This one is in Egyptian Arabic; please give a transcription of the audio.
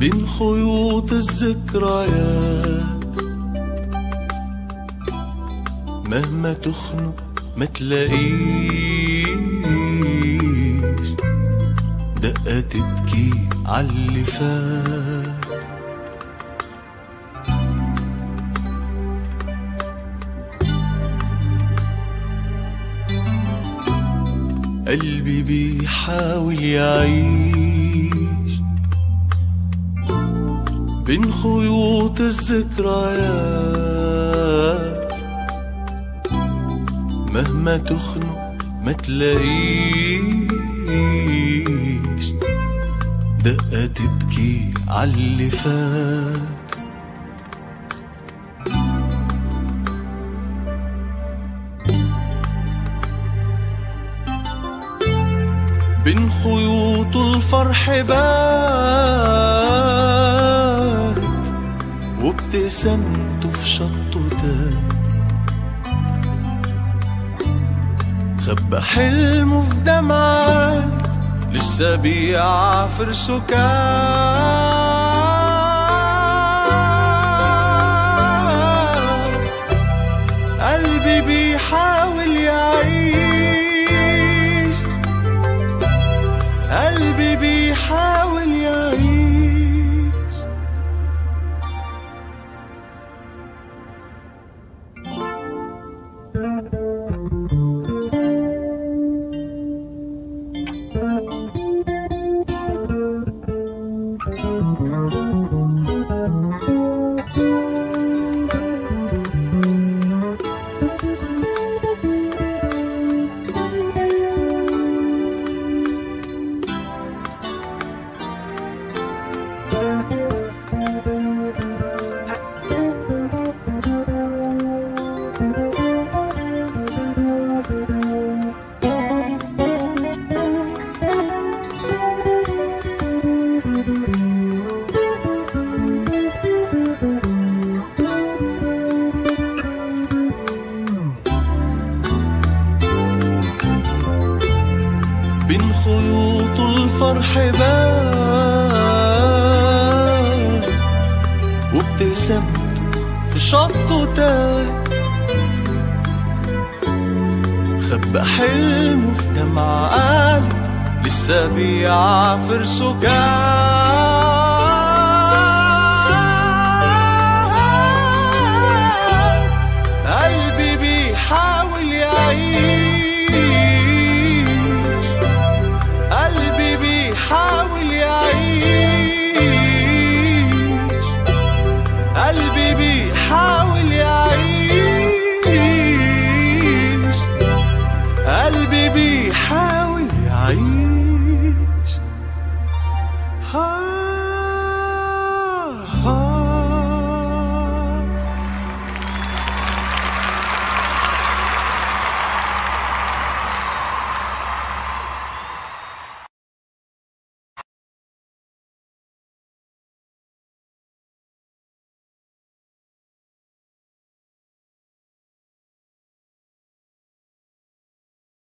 بين خيوط الذكريات مهما تخنق ما تلاقيش دقة تبكي عاللي فات قلبي بيحاول يعيش بين خيوط الذكريات مهما تخنق ما تلاقيش دقة تبكي عاللي فات بين خيوط الفرح بات وابتسامته في شطه تات خبى حلمه في دمعات لسه بيعافر سكات قلبي بيحاول يعيش قلبي بيحاول يعيش بين خيوط الفرح بات وابتسامته في شطه تات خبى حلمه في دمعة قالت لسه بيعافر سكات قلبي بيحاول يعيش قلبي بيحاول يعيش قلبي بيحاول يعيش قلبي بيحاول يعيش آه